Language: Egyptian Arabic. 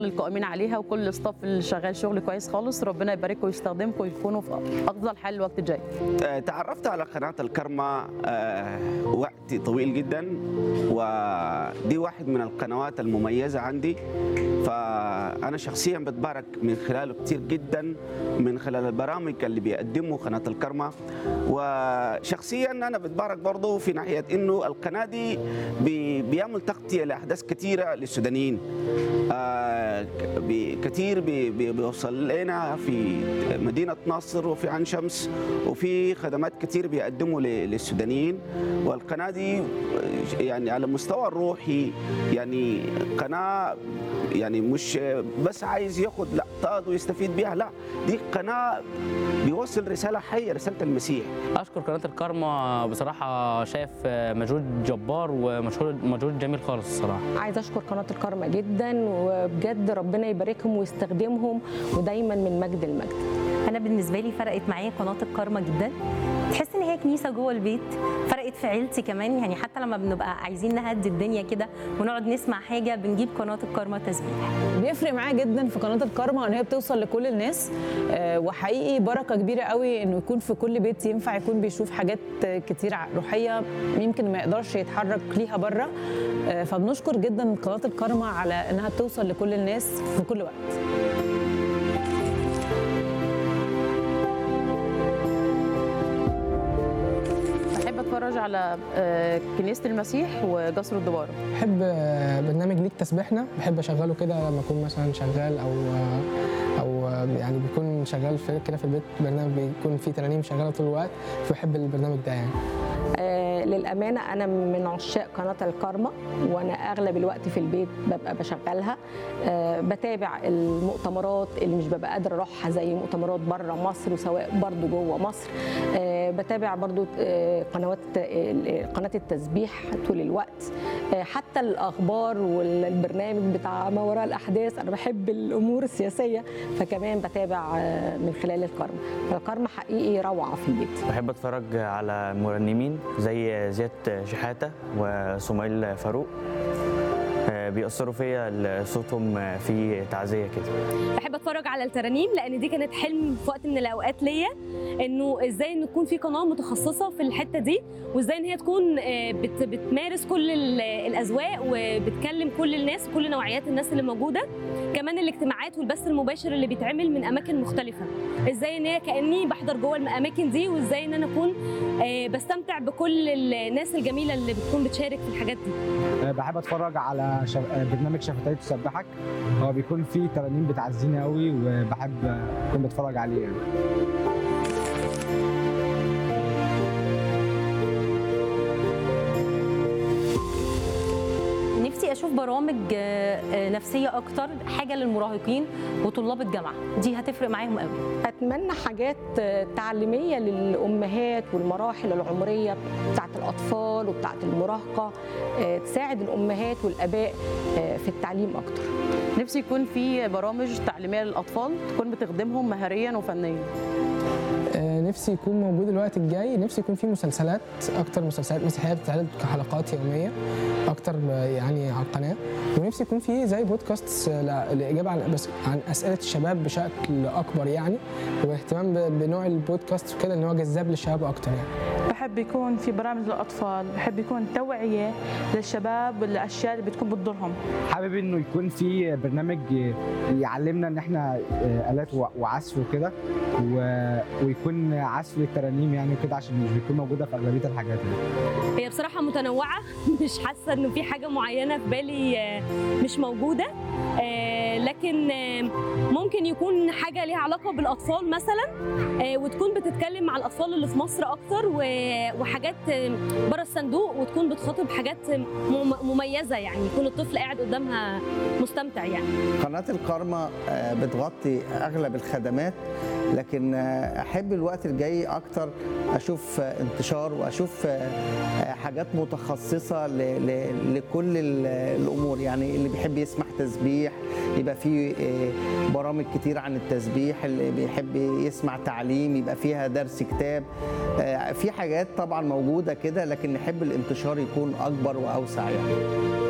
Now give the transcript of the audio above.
القائمين عليها وكل الاستاف اللي شغال شغل كويس خالص ربنا يبارككم ويستخدمكم ويكونوا في افضل حال الوقت الجاي آه، تعرفت على قناة الكرمة آه، وقت طويل جدا ودي واحد من القنوات المميزة عندي فأنا شخصيا بتبارك من خلاله كتير جدا من خلال البرامج اللي بيقدموا قناة الكرمة وشخصيا أنا بتبارك برضه في ناحية إنه القناة دي بي- بيعمل تغطية لأحداث كثيرة للسودانيين آه، ك- بي- كتير بي- بي- بيوصل لنا في مدينة ناصر وفي عين شمس وفي خدمات كتير بيقدموا ل- للسودانيين والقناة دي آه، يعني على المستوى الروحي يعني قناة يعني مش بس عايز ياخد لقطات ويستفيد بيها لا دي قناة بيوصل رسالة حية رسالة المسيح اشكر قناه الكارما بصراحه شايف مجهود جبار ومجهود مجهود جميل خالص الصراحه عايزه اشكر قناه الكرمه جدا وبجد ربنا يباركهم ويستخدمهم ودايما من مجد المجد انا بالنسبه لي فرقت معايا قناه الكارما جدا تحس ان هي كنيسه جوه البيت فرقت في عيلتي كمان يعني حتى لما بنبقى عايزين نهدي الدنيا كده ونقعد نسمع حاجه بنجيب قناه الكارما تسبيح بيفرق معايا جدا في قناه الكارما ان هي بتوصل لكل الناس آه، وحقيقي بركه كبيره قوي انه يكون في كل بيت ينفع يكون بيشوف حاجات آه، كتير ع- روحيه يمكن ما يقدرش يتحرك ليها بره آه، فبنشكر جدا قناه الكارما على انها توصل لكل الناس في كل وقت بحب اتفرج على آه، كنيسه المسيح وجسر الدباره بحب برنامج ليك تسبيحنا بحب اشغله كده لما اكون مثلا شغال او او يعني بيكون شغال في كده في البيت برنامج بيكون فيه ترانيم شغاله طول الوقت فبحب البرنامج ده يعني آه للامانه انا من عشاق قناه الكارما وانا اغلب الوقت في البيت ببقى بشغلها آه بتابع المؤتمرات اللي مش ببقى قادره اروحها زي مؤتمرات بره مصر وسواء برضو جوه مصر آه بتابع برضو آه قنوات آه، قناه التسبيح طول الوقت آه حتى الاخبار والبرنامج بتاع ما وراء الاحداث انا بحب الامور السياسيه فكمان بتابع آه من خلال الكارما فالكارما حقيقي روعه في البيت بحب اتفرج على مرنمين زي زياد شحاته وسميل فاروق آه، بيأثروا فيا صوتهم في تعزيه كده بحب اتفرج على الترانيم لان دي كانت حلم في وقت من الاوقات ليا انه ازاي ان تكون في قناه متخصصه في الحته دي وازاي ان هي تكون آه، بت بتمارس كل ال- الاذواق وبتكلم كل الناس كل نوعيات الناس اللي موجوده كمان الاجتماعات والبث المباشر اللي بيتعمل من اماكن مختلفه ازاي ان هي كاني بحضر جوه الاماكن دي وازاي ان انا اكون آه، بستمتع بكل الناس الجميله اللي بتكون بتشارك في الحاجات دي بحب اتفرج على شف... برنامج شفتي تسبحك هو بيكون فيه ترانيم بتعزيني قوي وبحب اكون بتفرج عليه يعني. نفسي اشوف برامج آه، آه، نفسيه اكتر حاجه للمراهقين وطلاب الجامعه دي هتفرق معاهم قوي اتمنى حاجات آه، تعليميه للامهات والمراحل العمريه بتاعت الاطفال وبتاعت المراهقه آه، تساعد الامهات والاباء آه، في التعليم اكتر نفسي يكون في برامج تعليميه للاطفال تكون بتخدمهم مهريا وفنيا آه، نفسي يكون موجود الوقت الجاي نفسي يكون في مسلسلات اكتر مسلسلات مسيحيه بتتعرض كحلقات يوميه اكتر آه، يعني على القناه ونفسي يكون في زي بودكاست آه، لاجابه عن بس عن اسئله الشباب بشكل اكبر يعني واهتمام ب- بنوع البودكاست وكده ان هو جذاب للشباب اكتر يعني بحب يكون في برامج للأطفال بحب يكون توعية للشباب والأشياء اللي بتكون بتضرهم حابب انه يكون في برنامج يعلمنا ان احنا الات و- وعزف وكده و... ويكون عزف للترانيم يعني وكده عشان مش بيكون موجوده في اغلبيه الحاجات دي هي بصراحة متنوعة مش حاسة إنه في حاجة معينة في بالي آه، مش موجودة آه، لكن آه، ممكن يكون حاجة ليها علاقة بالأطفال مثلا آه، وتكون بتتكلم مع الأطفال اللي في مصر أكتر و- وحاجات آه، بره الصندوق وتكون بتخاطب حاجات مم- مميزة يعني يكون الطفل قاعد قدامها مستمتع يعني قناة الكارما آه، بتغطي أغلب الخدمات لكن آه، أحب الوقت الجاي أكتر أشوف آه، انتشار وأشوف آه، آه، حاجات متخصصة ل- ل- لكل ال- الأمور يعني اللي بيحب يسمع تسبيح يبقى في آه، برامج كتير عن التسبيح اللي بيحب يسمع تعليم يبقى فيها درس كتاب آه، في حاجات طبعا موجودة كده لكن نحب الانتشار يكون أكبر وأوسع يعني